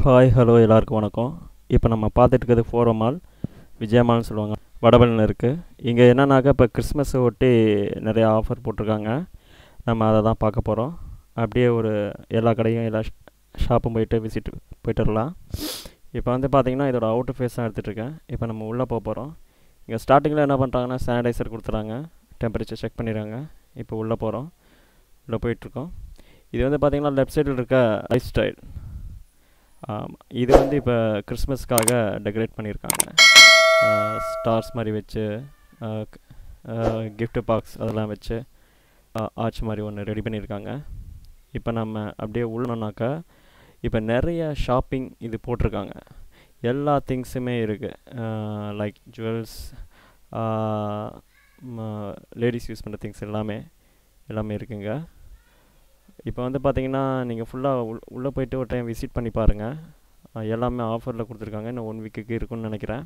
hi hello எல்லாருக்கும் வணக்கம் இப்போ நம்ம பார்த்துட்டு இருக்கிறது ஃபோரோ மால் விஜயமால்னு சொல்லுவாங்க வடபழனியில் இருக்குது இங்கே என்னன்னாக்கா இப்போ கிறிஸ்மஸை ஒட்டி நிறையா ஆஃபர் போட்டிருக்காங்க நம்ம அதை தான் பார்க்க போகிறோம் அப்படியே ஒரு எல்லா கடையும் எல்லா ஷாப்பும் போயிட்டு விசிட் போயிட்டு வரலாம் இப்போ வந்து பார்த்திங்கன்னா இதோட அவுட்டர் ஃபேஸ் தான் எடுத்துகிட்ருக்கேன் இப்போ நம்ம உள்ளே போக போகிறோம் இங்கே ஸ்டார்டிங்கில் என்ன பண்ணுறாங்கன்னா சானிடைசர் கொடுத்துறாங்க டெம்பரேச்சர் செக் பண்ணிடுறாங்க இப்போ உள்ளே போகிறோம் உள்ளே போயிட்டுருக்கோம் இது வந்து பார்த்திங்கன்னா லெஃப்ட் சைடில் இருக்க லைஃப் ஸ்டைல் ஆமாம் இது வந்து இப்போ கிறிஸ்மஸ்க்காக டெக்கரேட் பண்ணியிருக்காங்க ஸ்டார்ஸ் மாதிரி வச்சு gift பாக்ஸ் அதெல்லாம் வச்சு ஆர்ச் மாதிரி ஒன்று ரெடி பண்ணியிருக்காங்க இப்போ நம்ம அப்படியே உள்ளோம்னாக்கா இப்போ நிறைய ஷாப்பிங் இது போட்டிருக்காங்க எல்லா திங்ஸுமே இருக்குது லைக் ஜுவல்ஸ் லேடிஸ் யூஸ் பண்ணுற திங்ஸ் எல்லாமே எல்லாமே இருக்குங்க இப்போ வந்து பார்த்தீங்கன்னா நீங்கள் ஃபுல்லாக உள் உள்ளே போயிட்டு ஒரு டைம் விசிட் பண்ணி பாருங்கள் எல்லாமே ஆஃபரில் கொடுத்துருக்காங்க இன்னும் ஒன் வீக்குக்கு இருக்குன்னு நினைக்கிறேன்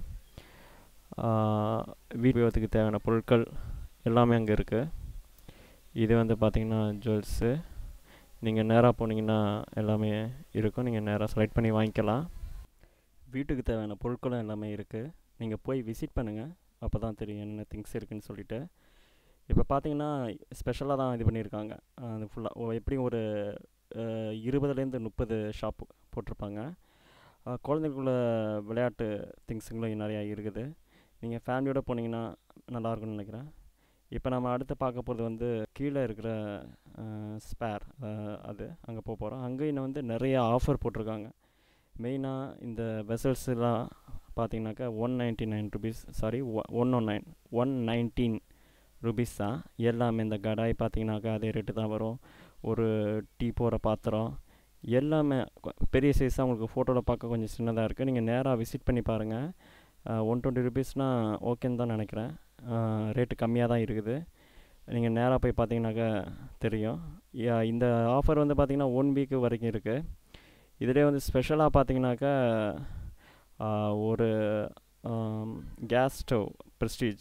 வீட்டு உபயோகத்துக்கு தேவையான பொருட்கள் எல்லாமே அங்கே இருக்குது இது வந்து பார்த்திங்கன்னா ஜுவல்ஸு நீங்கள் நேராக போனீங்கன்னா எல்லாமே இருக்கும் நீங்கள் நேராக செலக்ட் பண்ணி வாங்கிக்கலாம் வீட்டுக்கு தேவையான பொருட்களும் எல்லாமே இருக்குது நீங்கள் போய் விசிட் பண்ணுங்கள் அப்போ தான் தெரியும் என்னென்ன திங்ஸ் இருக்குதுன்னு சொல்லிட்டு இப்போ பார்த்தீங்கன்னா ஸ்பெஷலாக தான் இது பண்ணியிருக்காங்க அது ஃபுல்லாக எப்படியும் ஒரு இருபதுலேருந்து முப்பது ஷாப்பு போட்டிருப்பாங்க குழந்தைங்களுக்குள்ள விளையாட்டு திங்ஸுங்களும் நிறையா இருக்குது நீங்கள் ஃபேமிலியோடு போனீங்கன்னா நல்லாயிருக்கும்னு நினைக்கிறேன் இப்போ நம்ம அடுத்து பார்க்க போகிறது வந்து கீழே இருக்கிற ஸ்பேர் அது அங்கே போக போகிறோம் அங்கே இன்னும் வந்து நிறைய ஆஃபர் போட்டிருக்காங்க மெயினாக இந்த வெசல்ஸ்லாம் பார்த்தீங்கன்னாக்கா one ninety nine rupees sorry one one nine one nineteen rupees தான் எல்லாமே இந்த கடாய் பார்த்தீங்கன்னாக்கா அதே ரேட்டு தான் வரும் ஒரு டீ போகிற பாத்திரம் எல்லாமே பெரிய சைஸாக உங்களுக்கு ஃபோட்டோவில் பார்க்க கொஞ்சம் சின்னதாக இருக்குது நீங்கள் நேராக விசிட் பண்ணி பாருங்கள் ஒன் டுவெண்ட்டி ருபீஸ்னால் ஓகேன்னு தான் நினைக்கிறேன் ரேட்டு கம்மியாக தான் இருக்குது நீங்கள் நேராக போய் பார்த்தீங்கன்னாக்கா தெரியும் இந்த ஆஃபர் வந்து பார்த்திங்கன்னா ஒன் வீக்கு வரைக்கும் இருக்குது இதிலே வந்து ஸ்பெஷலாக பார்த்தீங்கன்னாக்கா ஒரு gas stove Prestige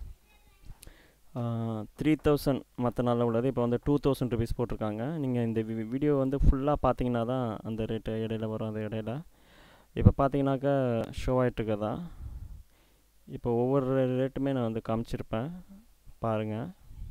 three thousand மற்ற நாளில் உள்ளது இப்போ வந்து டூ தௌசண்ட் ருபீஸ் போட்டிருக்காங்க நீங்கள் இந்த வீடியோ வந்து ஃபுல்லாக பார்த்தீங்கன்னா தான் அந்த ரேட்டு இடையில வரும் அந்த இடையில இப்போ பார்த்தீங்கன்னாக்கா ஷோ ஆகிட்டுருக்கதா இப்போ ஒவ்வொரு ரேட்டுமே நான் வந்து காமிச்சிருப்பேன் பாருங்கள்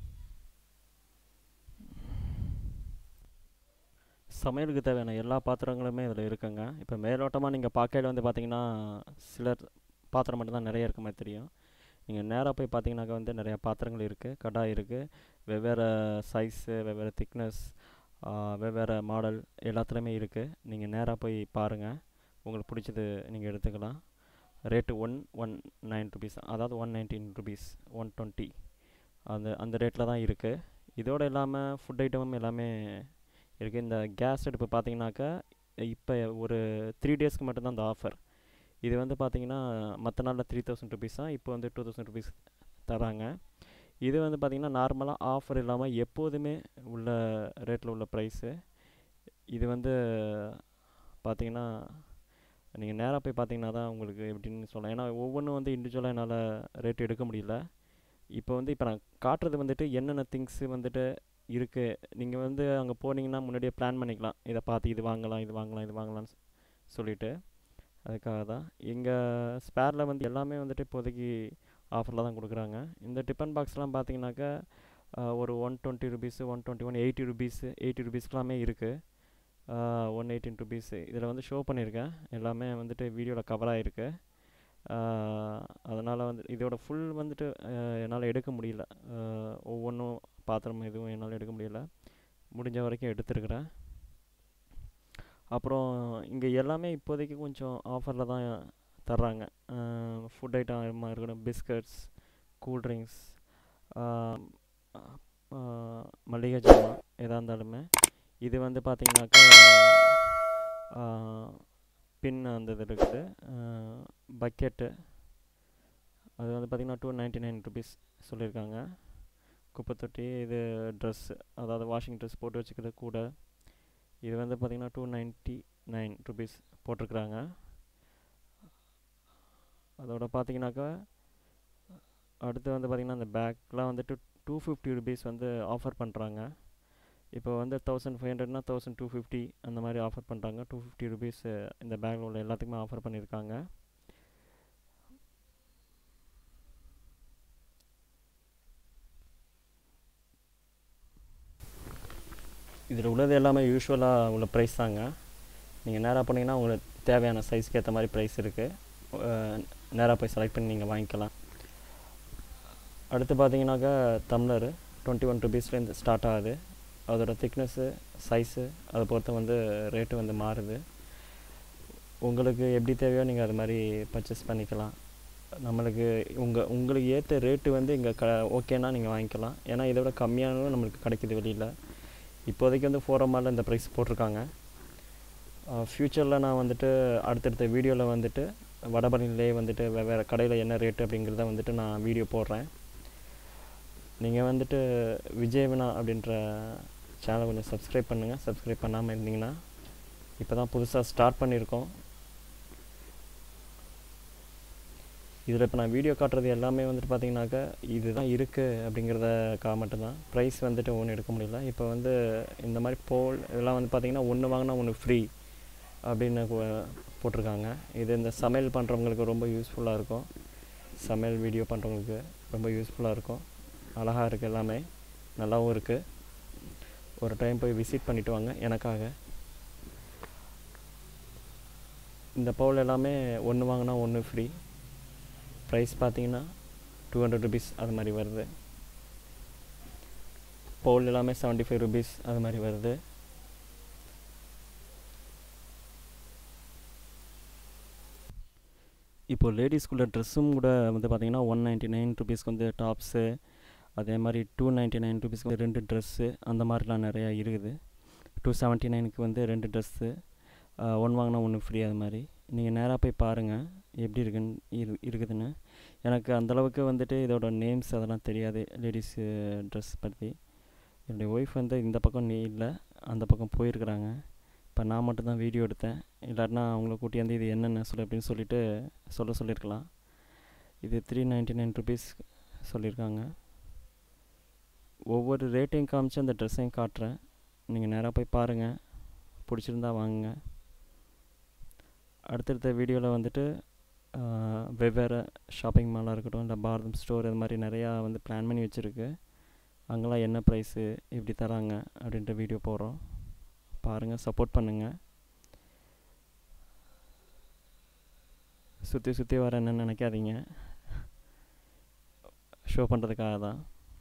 சமையலுக்கு தேவையான எல்லா பாத்திரங்களுமே இதில் இருக்குங்க இப்போ மேலோட்டமாக நீங்கள் பார்க்கையில் வந்து பார்த்தீங்கன்னா சிலர் பாத்திரம் மட்டும்தான் நிறைய இருக்க மாதிரி தெரியும் நீங்கள் நேராக போய் பார்த்தீங்கன்னாக்கா வந்து நிறையா பாத்திரங்கள் இருக்குது கடாய் இருக்குது வெவ்வேறு சைஸு வெவ்வேறு திக்னஸ் வெவ்வேறு மாடல் எல்லாத்துலேயுமே இருக்குது நீங்கள் நேராக போய் பாருங்கள் உங்களுக்கு பிடிச்சது நீங்கள் எடுத்துக்கலாம் rate one one nine rupees அதாவது one nineteen rupees one twenty அந்த அந்த ரேட்டில் தான் இருக்குது இதோடு இல்லாமல் ஃபுட் ஐட்டமும் எல்லாமே இருக்குது இந்த கேஸ் அடுப்பு பார்த்தீங்கன்னாக்கா இப்போ ஒரு த்ரீ டேஸ்க்கு மட்டும்தான் இந்த ஆஃபர் இது வந்து பார்த்தீங்கன்னா மற்ற நாளில் த்ரீ தௌசண்ட் ருபீஸ் தான் இப்போ வந்து டூ தௌசண்ட் ருபீஸ் தராங்க இது வந்து பார்த்திங்கன்னா நார்மலாக ஆஃபர் இல்லாமல் எப்போதுமே உள்ள ரேட்டில் உள்ள ப்ரைஸு இது வந்து பார்த்திங்கன்னா நீங்கள் நேராக போய் பார்த்தீங்கன்னா தான் உங்களுக்கு எப்படின்னு சொல்லலாம் ஏன்னா ஒவ்வொன்றும் வந்து இண்டிவிஜுவலாக என்னால் ரேட் எடுக்க முடியல இப்போ வந்து இப்போ நான் காட்டுறது வந்துட்டு என்னென்ன திங்ஸு வந்துட்டு இருக்குது நீங்கள் வந்து அங்கே போனீங்கன்னா முன்னாடியே பிளான் பண்ணிக்கலாம் இதை பார்த்து இது வாங்கலாம் இது வாங்கலாம் இது வாங்கலாம்னு சொல்லிவிட்டு அதுக்காக தான் எங்கள் ஸ்பேரில் வந்து எல்லாமே வந்துட்டு இப்போதைக்கு ஆஃபரில் தான் கொடுக்குறாங்க இந்த டிஃபன் பாக்ஸ்லாம் பார்த்தீங்கன்னாக்கா ஒரு one twenty rupees one twenty one eighty rupees eighty ருபீஸ்க்கெலாமே இருக்குது ஒன் எயிட்டின் ருபீஸு இதில் வந்து ஷோ பண்ணியிருக்கேன் எல்லாமே வந்துட்டு வீடியோவில் கவர் ஆகிருக்கு அதனால் வந்து இதோட ஃபுல் வந்துட்டு என்னால் எடுக்க முடியல ஒவ்வொன்றும் பாத்திரம் எதுவும் என்னால் எடுக்க முடியல முடிஞ்ச வரைக்கும் எடுத்துருக்குறேன் அப்புறம் இங்கே எல்லாமே இப்போதைக்கு கொஞ்சம் ஆஃபரில் தான் தர்றாங்க ஃபுட் ஐட்டமாக இருக்கட்டும் பிஸ்கட்ஸ் கூல்ட்ரிங்க்ஸ் மளிகை ஜாமான் எதாக இருந்தாலுமே இது வந்து பார்த்திங்கனாக்கா பின் அந்த இது இருக்குது பக்கெட்டு அது வந்து பார்த்திங்கன்னா டூ நைன்ட்டி நைன் ருபீஸ் சொல்லியிருக்காங்க குப்பை தொட்டி இது ட்ரெஸ்ஸு அதாவது வாஷிங் ட்ரெஸ் போட்டு வச்சுக்கிறது கூட இது வந்து பார்த்திங்கன்னா டூ நைன்ட்டி நைன் ருபீஸ் போட்டிருக்குறாங்க அதோட பார்த்தீங்கன்னாக்கா அடுத்து வந்து பார்த்திங்கன்னா அந்த பேக்லாம் வந்துட்டு டூ ஃபிஃப்டி ருபீஸ் வந்து ஆஃபர் பண்ணுறாங்க இப்போ வந்து தௌசண்ட் ஃபைவ் ஹண்ட்ரட்னா தௌசண்ட் டூ ஃபிஃப்டி அந்த மாதிரி ஆஃபர் பண்ணுறாங்க டூ ஃபிஃப்டி ருபீஸ் இந்த பேக்கில் உள்ள எல்லாத்துக்குமே ஆஃபர் பண்ணியிருக்காங்க இதில் உள்ளது எல்லாமே யூஸ்வலாக உள்ள ப்ரைஸ் தாங்க நீங்கள் நேராக போனீங்கன்னா உங்களுக்கு தேவையான சைஸ்க்கு ஏற்ற மாதிரி ப்ரைஸ் இருக்குது நேராக போய் செலக்ட் பண்ணி நீங்கள் வாங்கிக்கலாம் அடுத்து பார்த்தீங்கன்னாக்கா டம்ளரு டுவெண்ட்டி ஒன் ருபீஸ்லேருந்து ஸ்டார்ட் ஆகுது அதோட திக்னஸ்ஸு சைஸு அதை பொறுத்து வந்து ரேட்டு வந்து மாறுது உங்களுக்கு எப்படி தேவையோ நீங்கள் அது மாதிரி பர்ச்சேஸ் பண்ணிக்கலாம் நம்மளுக்கு உங்கள் உங்களுக்கு ஏற்ற ரேட்டு வந்து இங்கே க ஓகேனா நீங்கள் வாங்கிக்கலாம் ஏன்னா இதை விட கம்மியானதும் நம்மளுக்கு கிடைக்கிது வெளியில் இப்போதைக்கு வந்து ஃபோர் மாலில் இந்த ப்ரைஸ் போட்டிருக்காங்க ஃப்யூச்சரில் நான் வந்துட்டு அடுத்தடுத்த வீடியோவில் வந்துட்டு வடபழனிலே வந்துட்டு வெவ்வேறு கடையில் என்ன ரேட்டு அப்படிங்கிறத வந்துட்டு நான் வீடியோ போடுறேன் நீங்கள் வந்துட்டு விஜயவினா அப்படின்ற சேனலை கொஞ்சம் சப்ஸ்கிரைப் பண்ணுங்கள் சப்ஸ்கிரைப் பண்ணாமல் இருந்தீங்கன்னா இப்போ தான் புதுசாக ஸ்டார்ட் பண்ணியிருக்கோம் இதில் இப்போ நான் வீடியோ காட்டுறது எல்லாமே வந்துட்டு பார்த்தீங்கன்னாக்கா இதுதான் இருக்குது அப்படிங்கிறதக்காக மட்டும்தான் ப்ரைஸ் வந்துட்டு ஒன்றும் எடுக்க முடியல இப்போ வந்து இந்த மாதிரி போல் இதெல்லாம் வந்து பார்த்திங்கன்னா ஒன்று வாங்கினா ஒன்று ஃப்ரீ அப்படின்னு கு- போட்டிருக்காங்க இது இந்த சமையல் பண்ணுறவங்களுக்கு ரொம்ப யூஸ்ஃபுல்லாக இருக்கும் சமையல் வீடியோ பண்ணுறவங்களுக்கு ரொம்ப யூஸ்ஃபுல்லாக இருக்கும் அழகாக இருக்குது எல்லாமே நல்லாவும் இருக்குது ஒரு டைம் போய் விசிட் பண்ணிட்டு வாங்க எனக்காக இந்த பவுல் எல்லாமே ஒன்று வாங்கினா ஒன்று ஃப்ரீ ப்ரைஸ் பார்த்தீங்கன்னா டூ ஹண்ட்ரட் ருபீஸ் அது மாதிரி வருது பவுல் எல்லாமே செவன்ட்டி ஃபைவ் ருபீஸ் அது மாதிரி வருது இப்போ லேடிஸ்குள்ள ட்ரெஸ்ஸும் கூட வந்து பார்த்தீங்கன்னா ஒன் நைன்ட்டி நைன் ருபீஸ்க்கு வந்து டாப்ஸு அதே மாதிரி டூ நைன்ட்டி நைன் ருபீஸ்க்கு வந்து ரெண்டு ட்ரெஸ்ஸு அந்த மாதிரிலாம் நிறையா இருக்குது டூ செவன்ட்டி நைனுக்கு வந்து ரெண்டு ட்ரெஸ்ஸு ஒன் வாங்கினா ஒன்று ஃப்ரீ அது மாதிரி நீங்கள் நேராக போய் பாருங்கள் எப்படி இருக்குன்னு இரு இருக்குதுன்னு எனக்கு அந்தளவுக்கு வந்துட்டு இதோட நேம்ஸ் அதெல்லாம் தெரியாது லேடிஸு ட்ரெஸ் பற்றி என்னுடைய ஒய்ஃப் வந்து இந்த பக்கம் நீ இல்லை அந்த பக்கம் போயிருக்கிறாங்க இப்போ நான் மட்டும்தான் வீடியோ எடுத்தேன் இல்லாட்டினா அவங்கள கூட்டியாந்து இது என்னென்ன சொல்லு அப்படின்னு சொல்லிட்டு சொல்ல சொல்லியிருக்கலாம் இது த்ரீ நைன்ட்டி நைன் ருபீஸ் சொல்லியிருக்காங்க ஒவ்வொரு ரேட்டையும் காமிச்சு அந்த ட்ரெஸ்ஸையும் காட்டுறேன் நீங்கள் நேராக போய் பாருங்கள் பிடிச்சிருந்தா வாங்குங்க அடுத்தடுத்த வீடியோவில் வந்துட்டு ஆஹ், வெவ்வேறு ஷாப்பிங் மாலாக இருக்கட்டும் இல்லை பாரதம் ஸ்டோர் இது மாதிரி நிறையா வந்து பிளான் பண்ணி வச்சுருக்கு அங்கெல்லாம் என்ன ப்ரைஸு இப்படி தராங்க அப்படின்ற வீடியோ போடுறோம் பாருங்கள் சப்போர்ட் பண்ணுங்கள் சுற்றி சுற்றி வர என்னன்னு நினைக்காதீங்க ஷோ பண்ணுறதுக்காக தான்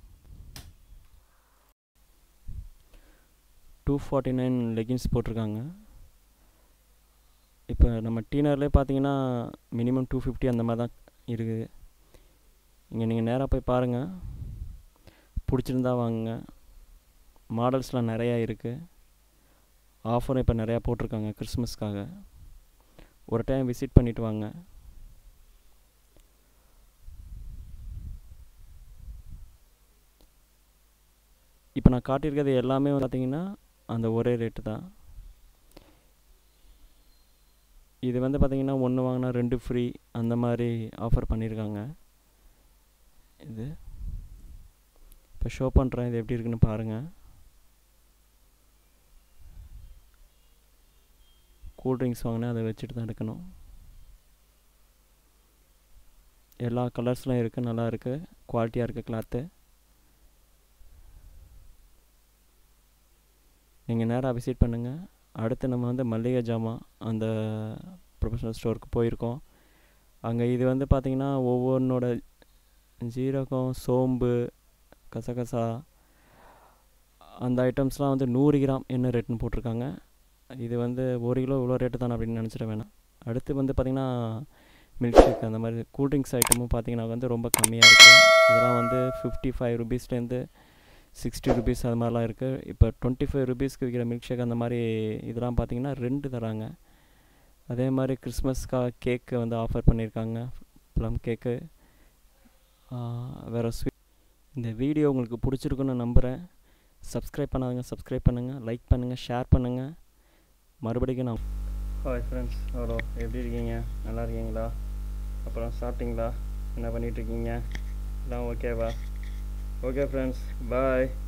டூ ஃபார்ட்டி நைன் லெகின்ஸ் போட்டிருக்காங்க இப்போ நம்ம டீனர்லேயே பார்த்தீங்கன்னா மினிமம் டூ ஃபிஃப்டி அந்த மாதிரி தான் இருக்குது இங்கே நீங்கள் நேராக போய் பாருங்கள் பிடிச்சிருந்தா வாங்குங்க மாடல்ஸ்லாம் நிறையா இருக்குது ஆஃபரும் இப்போ நிறையா போட்டிருக்காங்க கிறிஸ்மஸ்க்காக ஒரு டைம் விசிட் பண்ணிட்டு வாங்க இப்போ நான் காட்டியிருக்கிறது எல்லாமே பார்த்தீங்கன்னா அந்த ஒரே ரேட்டு தான் இது வந்து பார்த்தீங்கன்னா ஒன்று வாங்கினா ரெண்டு ஃப்ரீ அந்த மாதிரி ஆஃபர் பண்ணியிருக்காங்க இது இப்போ ஷோ பண்ணுறேன் இது எப்படி இருக்குன்னு பாருங்கள் கூல் ட்ரிங்க்ஸ் வாங்கினா அதை வச்சுட்டு தான் எடுக்கணும் எல்லா கலர்ஸ்லாம் இருக்குது நல்லா இருக்குது குவாலிட்டியாக இருக்குது கிளாத்து நீங்கள் நேராக விசிட் பண்ணுங்கள் அடுத்து நம்ம வந்து மல்லிகை ஜாமான் அந்த ப்ரொஃபஷனல் ஸ்டோருக்கு போயிருக்கோம் அங்கே இது வந்து பார்த்திங்கன்னா ஒவ்வொன்றோட ஜீரகம் சோம்பு கசகசா அந்த ஐட்டம்ஸ்லாம் வந்து நூறு கிராம் என்ன ரேட்னு போட்டிருக்காங்க இது வந்து ஒரு கிலோ இவ்வளோ ரேட்டு தானே அப்படின்னு நினச்சிட வேணாம் அடுத்து வந்து பார்த்திங்கன்னா மில்க் ஷேக் அந்த மாதிரி கூல்ட்ரிங்க்ஸ் ஐட்டமும் பார்த்திங்கன்னா வந்து ரொம்ப கம்மியாக இருக்குது இதெல்லாம் வந்து ஃபிஃப்டி ஃபைவ் ருபீஸ்லேருந்து சிக்ஸ்டி ருபீஸ் அது மாதிரிலாம் இருக்குது இப்போ டுவெண்ட்டி ஃபைவ் ருபீஸ்க்கு விற்கிற மில்க் ஷேக் அந்த மாதிரி இதெல்லாம் பார்த்தீங்கன்னா ரெண்டு தராங்க அதே மாதிரி கிறிஸ்மஸ்க்காக கேக்கு வந்து ஆஃபர் பண்ணியிருக்காங்க ப்ளம் கேக்கு வேறு ஸ்வீட் இந்த வீடியோ உங்களுக்கு பிடிச்சிருக்குன்னு நம்புகிறேன் சப்ஸ்கிரைப் பண்ணாதங்க சப்ஸ்கிரைப் பண்ணுங்கள் லைக் பண்ணுங்கள் ஷேர் பண்ணுங்கள் மறுபடியும் நான் ஹாய் ஃப்ரெண்ட்ஸ் ஹலோ எப்படி இருக்கீங்க நல்லா இருக்கீங்களா அப்புறம் சாப்பிட்டீங்களா என்ன பண்ணிகிட்ருக்கீங்க எல்லாம் ஓகேவா ஓகே ஃப்ரெண்ட்ஸ் பாய்